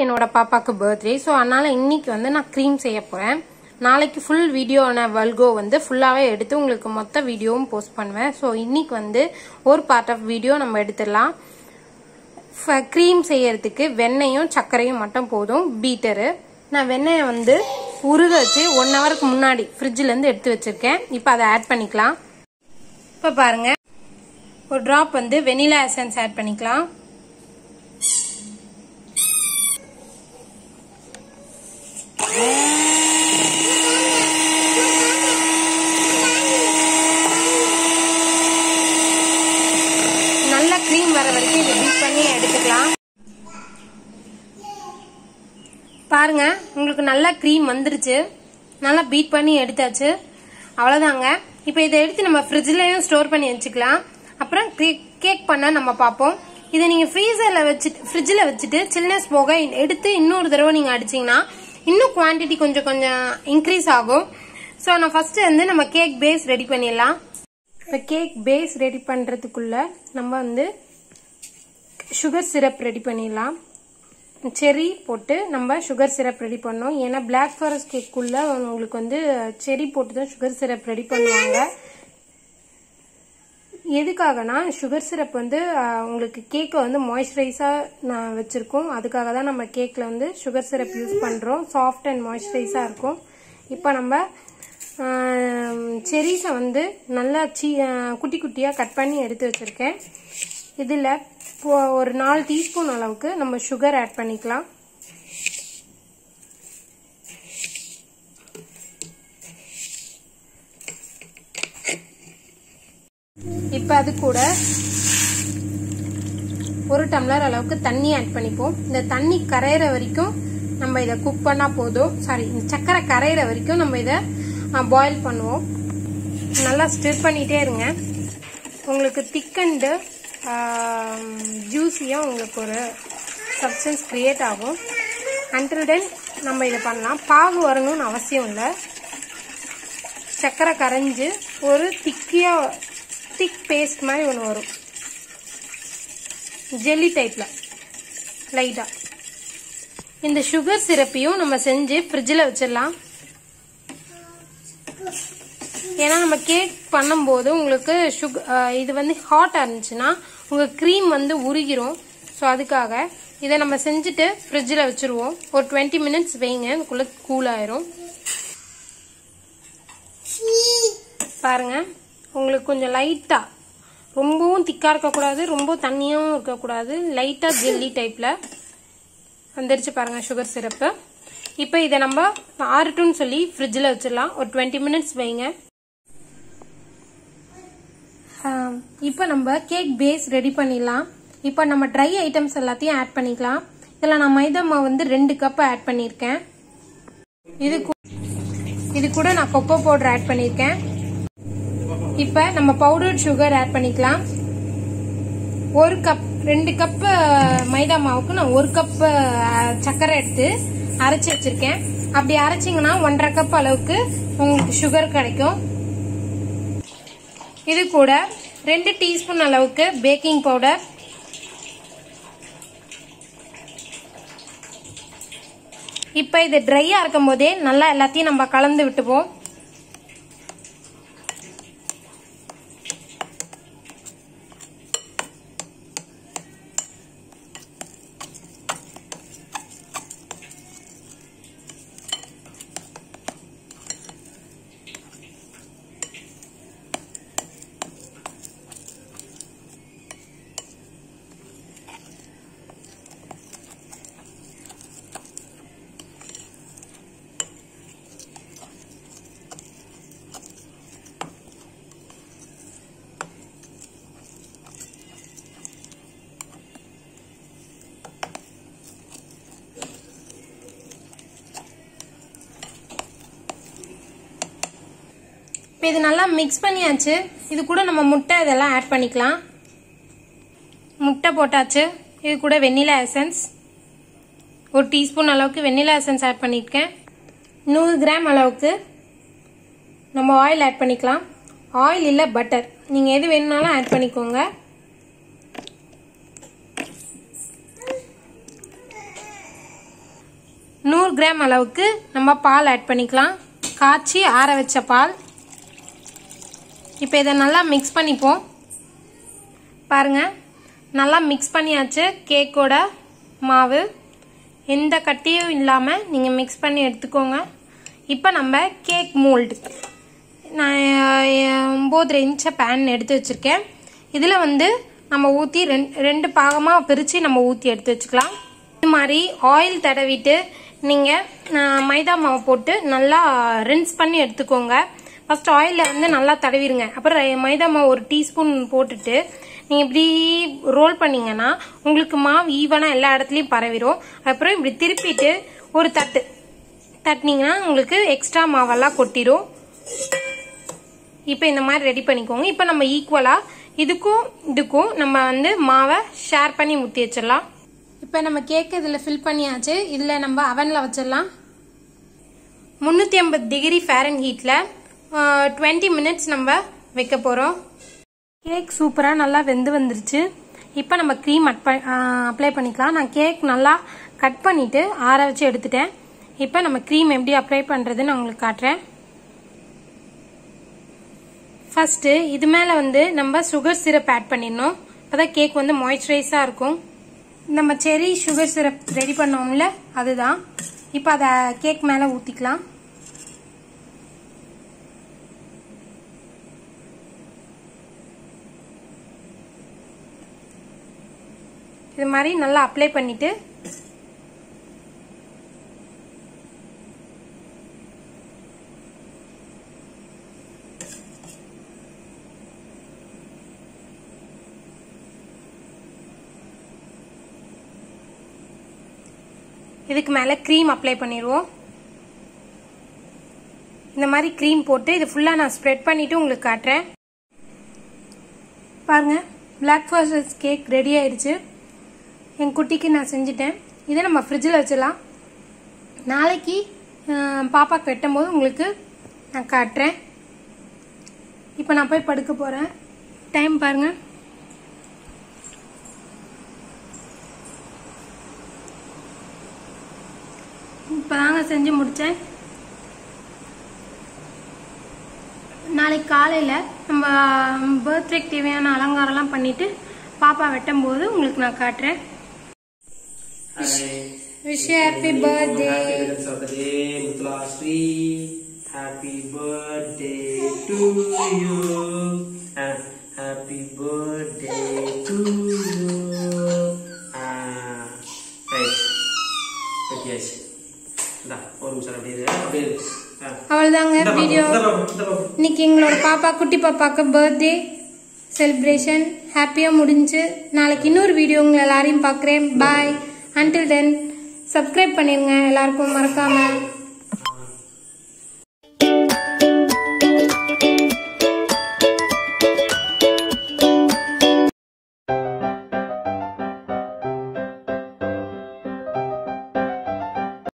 என்னோட பாப்பாக்கு birthday so அதனால இன்னைக்கு வந்து நான் க்ரீம் செய்ய போறேன் நாளைக்கு ஃபுல் வீடியோன வல்கோ வந்து ஃபுல்லாகவே எடுத்து உங்களுக்கு மொத்த வீடியோவும் போஸ்ட் பண்ணுவேன் ஸோ இன்னைக்கு வந்து ஒரு பார்ட் ஆஃப் வீடியோ நம்ம எடுத்துடலாம் க்ரீம் செய்யறதுக்கு வெண்ணெயும் சர்க்கரையும் மட்டும் போதும் பீட்டரு நான் வெண்ணெயை வந்து உருக வச்சு ஒன் ஹவருக்கு முன்னாடி ஃப்ரிட்ஜில் இருந்து எடுத்து வச்சிருக்கேன் இப்போ அதை ஆட் பண்ணிக்கலாம் இப்போ பாருங்க ஒரு ட்ராப் வந்து வெனிலா எசன்ஸ் ஆட் பண்ணிக்கலாம் நல்ல க்ரீம் வர வரைக்கும் இதை பீட் பண்ணி எடுத்துக்கலாம் பாருங்க உங்களுக்கு நல்ல க்ரீம் வந்துருச்சு நல்லா பீட் பண்ணி எடுத்தாச்சு அவ்வளோதாங்க இப்போ இதை எடுத்து நம்ம ஃப்ரிட்ஜ்லயும் ஸ்டோர் பண்ணி வச்சுக்கலாம் அப்புறம் கேக் பண்ண நம்ம பார்ப்போம் இதை நீங்கள் ஃப்ரீசரில் வச்சுட்டு ஃப்ரிட்ஜில் வச்சுட்டு சில்னஸ் போக எடுத்து இன்னொரு தடவை நீங்கள் அடிச்சிங்கன்னா இன்னும் குவான்டிட்டி கொஞ்சம் கொஞ்சம் இன்க்ரீஸ் ஆகும் ஸோ நான் ஃபர்ஸ்ட் வந்து நம்ம கேக் பேஸ் ரெடி பண்ணிடலாம் இப்போ கேக் பேஸ் ரெடி பண்ணுறதுக்குள்ள நம்ம வந்து சுகர் சிரப் ரெடி பண்ணிடலாம் செரி போட்டு நம்ம சுகர் சிரப் ரெடி பண்ணோம் ஏன்னா பிளாக் ஃபாரஸ்ட் கேக்குள்ள உங்களுக்கு வந்து செரி போட்டு தான் சுகர் சிரப் ரெடி பண்ணுவாங்க எதுக்காகனா சுகர் சிரப் வந்து அஹ், உங்களுக்கு கேக்கை வந்து மாய்ஸ்சரைஸாக நான் வச்சுருக்கோம் அதுக்காக தான் நம்ம கேக்கில் வந்து சுகர் சிரப் யூஸ் பண்ணுறோம் சாஃப்ட் அண்ட் மாய்ஸ்சரைஸாக இருக்கும் இப்போ நம்ம செரிஸை வந்து நல்லா சி அஹ், குட்டி குட்டியாக கட் பண்ணி எடுத்து வச்சுருக்கேன் இதில் ஒரு நாலு டீஸ்பூன் அளவுக்கு நம்ம சுகர் ஆட் பண்ணிக்கலாம் இப்போ அது கூட ஒரு டம்ளர் அளவுக்கு தண்ணி ஆட் பண்ணிப்போம் இந்த தண்ணி கரையிற வரைக்கும் நம்ம இதை குக் பண்ணா போதும் சாரி இந்த சக்கரை கரையிற வரைக்கும் நம்ம இதை பாயில் பண்ணுவோம் நல்லா ஸ்டிர் பண்ணிட்டே இருங்க உங்களுக்கு திக் அண்டு ஜூஸியாக உங்களுக்கு ஒரு சப்ஸ்டன்ஸ் கிரியேட் ஆகும் அன்டில் தென் நம்ம இதை பண்ணலாம் பாகு வரணும்னு அவசியம் இல்லை சக்கரை கரைஞ்சு ஒரு திக்கியாக திக் பேஸ்ட் மாதிரி ஒன்று வரும் ஜெல்லி டைப்பில் லைட்டாக இந்த சுகர் சிரப்பையும் நம்ம செஞ்சு ஃப்ரிட்ஜில் வச்சிடலாம் ஏன்னா நம்ம கேக் பண்ணும்போது உங்களுக்கு சுக இது வந்து ஹாட்டாக இருந்துச்சுன்னா உங்கள் க்ரீம் வந்து உருகிரும் ஸோ அதுக்காக இதை நம்ம செஞ்சுட்டு ஃப்ரிட்ஜில் வச்சுருவோம் ஒரு டுவெண்ட்டி மினிட்ஸ் வைங்க அதுக்குள்ளே கூல் ஆயிரும் பாருங்க உங்களுக்கு கொஞ்சம் லைட்டாக ரொம்பவும் திக்காக இருக்கக்கூடாது ரொம்ப தண்ணியாகவும் இருக்கக்கூடாது லைட்டாக ஜெல்லி டைப்பில் வந்துருச்சு பாருங்க சுகர் சிரப்பு இப்போ இதை நம்ம ஆறட்டும்னு சொல்லி ஃப்ரிட்ஜில் வச்சிடலாம் ஒரு டுவெண்ட்டி மினிட்ஸ் வைங்க இப்போ நம்ம கேக் பேஸ் ரெடி பண்ணிடலாம் இப்போ நம்ம ட்ரை ஐட்டம்ஸ் எல்லாத்தையும் ஆட் பண்ணிக்கலாம் இதில் நான் மைதா மாவு வந்து ரெண்டு கப் ஆட் பண்ணியிருக்கேன் இது கூ- இது கூட நான் கொக்கோ பவுடர் ஆட் பண்ணியிருக்கேன் இப்போ நம்ம பவுடர் சுகர் ஆட் பண்ணிக்கலாம் ஒரு கப் ரெண்டு கப் மைதா மாவுக்கு நான் ஒரு கப் சர்க்கரை எடுத்து அரைச்சி வச்சிருக்கேன் அப்படி அரைச்சிங்கன்னா ஒன்றரை கப் அளவுக்கு உங்களுக்கு சுகர் கிடைக்கும் இது கூட ரெண்டு டீஸ்பூன் அளவுக்கு பேக்கிங் பவுடர் இப்போ இது ட்ரையாக இருக்கும் போதே நல்லா எல்லாத்தையும் நம்ம கலந்து விட்டுப்போம் இப்போ இது நல்லா மிக்ஸ் பண்ணியாச்சு இது கூட நம்ம முட்டை இதெல்லாம் ஆட் பண்ணிக்கலாம் முட்டை போட்டாச்சு இது கூட வெண்ணிலா எசன்ஸ் ஒரு டீஸ்பூன் அளவுக்கு வெண்ணிலா எசன்ஸ் ஆட் பண்ணியிருக்கேன் நூறு கிராம் அளவுக்கு நம்ம ஆயில் ஆட் பண்ணிக்கலாம் ஆயில் இல்லை பட்டர் நீங்கள் எது வேணும்னாலும் ஆட் பண்ணிக்கோங்க நூறு கிராம் அளவுக்கு நம்ம பால் ஆட் பண்ணிக்கலாம் காய்ச்சி ஆற வச்ச பால் இப்போ இதை நல்லா மிக்ஸ் பண்ணிப்போம் பாருங்க நல்லா மிக்ஸ் பண்ணியாச்சு கேக்கோட மாவு எந்த கட்டியும் இல்லாமல் நீங்கள் மிக்ஸ் பண்ணி எடுத்துக்கோங்க இப்போ நம்ம கேக் மோல்டு நான் அஹ், ஒம்பது இன்ச்ச பேன் எடுத்து வச்சுருக்கேன் இதில் வந்து நம்ம ஊற்றி ரெண்டு ரெண்டு பாகமாக பிரித்து நம்ம ஊற்றி எடுத்து வச்சுக்கலாம் இது மாதிரி ஆயில் தடவிட்டு நீங்கள் மைதா மாவு போட்டு நல்லா ரின்ஸ் பண்ணி எடுத்துக்கோங்க ஃபர்ஸ்ட் ஆயிலில் வந்து நல்லா தடவிடுங்க அப்புறம் ரை- மைதா மாவு ஒரு டீஸ்பூன் போட்டுட்டு நீங்கள் இப்படி ரோல் பண்ணீங்கன்னா உங்களுக்கு மாவு ஈவனாக எல்லா இடத்துலையும் பரவிடும் அப்புறம் இப்படி திருப்பிட்டு ஒரு தட்டு தட்டினீங்கன்னா உங்களுக்கு எக்ஸ்ட்ரா மாவெல்லாம் கொட்டிடும் இப்போ இந்த மாதிரி ரெடி பண்ணிக்கோங்க இப்போ நம்ம ஈக்குவலாக இதுக்கும் இதுக்கும் நம்ம வந்து மாவை ஷேர் பண்ணி ஊற்றி வச்சிடலாம் இப்போ நம்ம கேக் இதில் ஃபில் பண்ணியாச்சு இதில் நம்ம அவனில் வச்சிடலாம் முந்நூற்றி ஐம்பது டிகிரி ஃபேரன் ஹீட்டில் டுவெண்ட்டி மினிட்ஸ் நம்ம வைக்க போகிறோம் கேக் சூப்பராக நல்லா வெந்து வந்துருச்சு இப்போ நம்ம க்ரீம் அப்ளை பண்ணிக்கலாம் நான் கேக் நல்லா கட் பண்ணிவிட்டு ஆற வச்சு எடுத்துட்டேன் இப்போ நம்ம க்ரீம் எப்படி அப்ளை பண்ணுறதுன்னு நான் உங்களுக்கு காட்டுறேன் ஃபர்ஸ்ட் இது மேலே வந்து நம்ம சுகர் சிரப் ஆட் பண்ணிடணும் அப்பதான் கேக் வந்து மாய்ஸ்சரைஸாக இருக்கும் நம்ம செரி சுகர் சிரப் ரெடி பண்ணோம்ல அதுதான் இப்போ அதை கேக் மேலே ஊற்றிக்கலாம் இது மாதிரி நல்லா அப்ளை பண்ணிட்டு இதுக்கு மேலே க்ரீம் அப்ளை பண்ணிடுவோம் இந்த மாதிரி க்ரீம் போட்டு இது ஃபுல்லாக நான் ஸ்ப்ரெட் பண்ணிட்டு உங்களுக்கு காட்டுறேன் பாருங்க பிளாக் ஃபாரஸ்ட் கேக் ரெடி ஆயிடுச்சு என் குட்டிக்கு நான் செஞ்சுட்டேன் இதை நம்ம ஃப்ரிட்ஜில் வச்சிடலாம் நாளைக்கு அஹ், பாப்பாக்கு வெட்டும்போது உங்களுக்கு நான் காட்டுறேன் இப்போ நான் போய் படுக்க போகிறேன் டைம் பாருங்கள் இப்போதாங்க செஞ்சு முடித்தேன் நாளைக்கு காலையில் நம்ம பர்த்டேக்கு தேவையான அலங்காரம்லாம் பண்ணிட்டு பாப்பா வெட்டும் போது உங்களுக்கு நான் காட்டுறேன் Hi. Wish happy birthday Happy returns of the day, Mutla Sri. Happy birthday to you. Uh, happy birthday to you. Ah, right. வெட்டியாச்சு இந்தா ஒரு நிமிஷம் அப்படியே இரு. அப்படியே இரு. ஆ. அவ்வளோதாங்க இந்த பாப்பா, வீடியோ இந்த பாப்பா, இந்த பாப்பா. இன்னைக்கு எங்களோட பாப்பா குட்டி பாப்பாக்கு பர்த்டே செலிப்ரேஷன் ஹாப்பியாக முடிஞ்சு நாளைக்கு இன்னொரு வீடியோ உங்களை எல்லாரையும் பார்க்குறேன் பாய் அன்டில் தென் சப்ஸ்கிரைப் பண்ணிருங்க எல்லாருக்கும் மறக்காமல்